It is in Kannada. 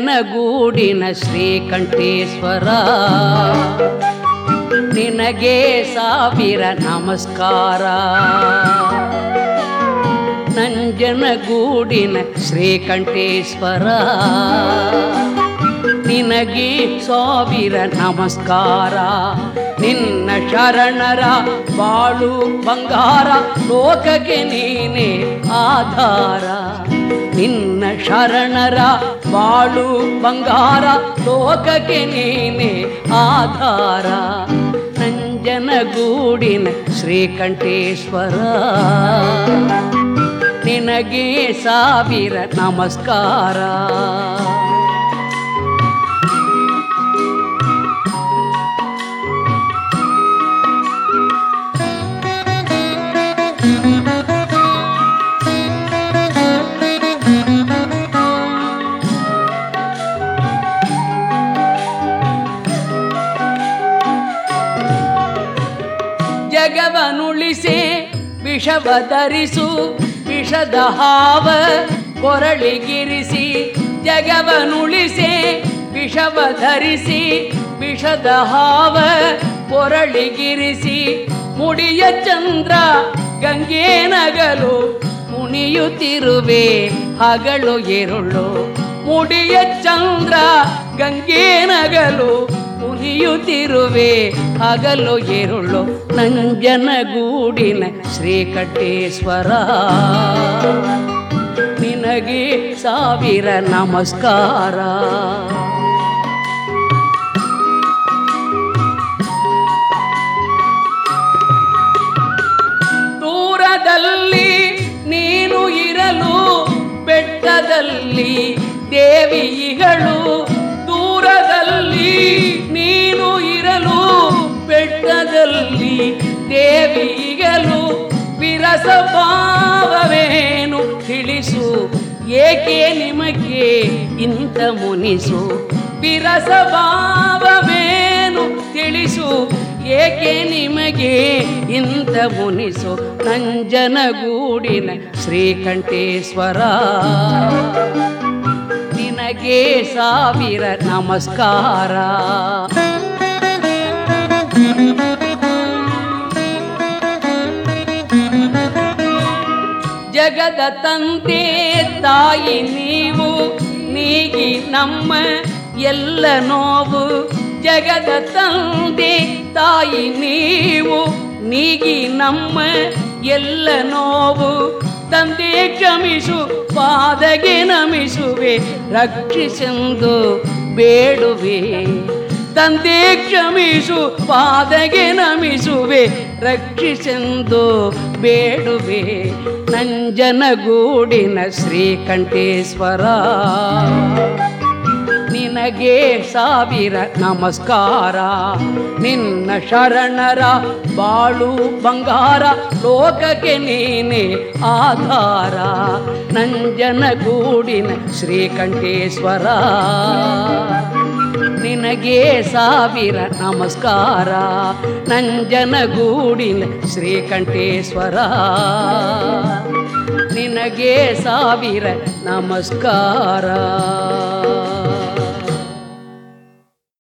ನಂಜನಗೂಡಿನ ಶ್ರೀಕಂಠೇಶ್ವರ ನಿನಗೆ ಸಾವಿರ ನಮಸ್ಕಾರ ನಂಜನಗೂಡಿನ ಶ್ರೀಕಂಠೇಶ್ವರ ನಿನಗೆ ಸಾವಿರ ನಮಸ್ಕಾರ ನಿನ್ನ ಶರಣರ ಬಾಳು ಬಂಗಾರ ಲೋಕಕ್ಕೆ ನೀನೇ ಆಧಾರ ನಿನ್ನ ಶರಣರ ಬಾಳು ಬಂಗಾರ ಲೋಕಕ್ಕೆ ನೀನೇ ಆಧಾರ ನಂಜನಗೂಡಿನ ಶ್ರೀಕಂಠೇಶ್ವರ ನಿನಗೆ ಸಾವಿರ ನಮಸ್ಕಾರ ಜಗವನುಳಿಸಿ ವಿಷವ ಧರಿಸು ವಿಷದ ಹಾವ ಕೊರಳಿಗಿರಿಸಿ ಜಗವನುಳಿಸಿ ವಿಷವ ಧರಿಸಿ ವಿಷದ ಹಾವ ಕೊರಳಿಗಿರಿಸಿ ಮುಡಿಯ ಚಂದ್ರ ಗಂಗೆ ನಗಲು ಕುಣಿಯುತ್ತಿರುವೆ ಹಗಳು ಎರುಳು ಮುಡಿಯ ಚಂದ್ರ ಗಂಗೆ ನಗಲು ಕುಣಿಯುತ್ತಿರುವೆ ಹಗಲು ಎರುಳು ನಂಜನಗೂಡಿನ ಶ್ರೀಕಂಠೇಶ್ವರ ನಿನಗೆ ಸಾವಿರ ನಮಸ್ಕಾರ ದೂರದಲ್ಲಿ ನೀನು ಇರಲು ಬೆಟ್ಟದಲ್ಲಿ ದೇವಿಗಳು ದೂರದಲ್ಲಿ ನೀನು ಇರಲು ಬೆಟ್ಟದಲ್ಲಿ ದೇವಿಗಳು ವಿರಸ ಭಾವವೇನು ತಿಳಿಸು ಏಕೆ ನಿಮಗೆ ಇಂಥ ಮುನಿಸು ವಿರಸ ಭಾವವೇನು ತಿಳಿಸು ಏಕೆ ನಿಮಗೆ ಇಂಥ ಮುನಿಸು ನಂಜನಗೂಡಿನ ಶ್ರೀಕಂಠೇಶ್ವರ ನಿನಗೆ ಸಾವಿರ ನಮಸ್ಕಾರ ಜಗದ ತಂದೆ ತಾಯಿ ನೀವು ನೀಗಿ ನಮ್ಮ ಎಲ್ಲ ನೋವು ಜಗದ ತಂದೆ ತಾಯಿ ನೀವು ನೀಗಿ ನಮ್ಮ ಎಲ್ಲ ನೋವು ತಂದೆ ಕ್ಷಮಿಸು ಪಾದಗೆ ನಮಿಸುವೆ ರಕ್ಷಿಸೆಂದು ಬೇಡುವೆ ತಂದೆ ಕ್ಷಮಿಸು ಪಾದಗೆ ನಮಿಸುವೆ ರಕ್ಷಿಸೆಂದು ಬೇಡುವೆ ನಂಜನಗೂಡಿನ ಶ್ರೀಕಂಠೇಶ್ವರ ನಿನಗೆ ಸಾವಿರ ನಮಸ್ಕಾರ ನಿನ್ನ ಶರಣರ ಬಾಳು ಬಂಗಾರ ಲೋಕಕ್ಕೆ ನೀನೆ ಆಧಾರ ನಂಜನಗೂಡಿನ ಶ್ರೀಕಂಠೇಶ್ವರ ನಿನಗೆ ಸಾವಿರ ನಮಸ್ಕಾರ ನಂಜನಗೂಡಿನ ಶ್ರೀಕಂಠೇಶ್ವರ ನಿನಗೆ ಸಾವಿರ ನಮಸ್ಕಾರ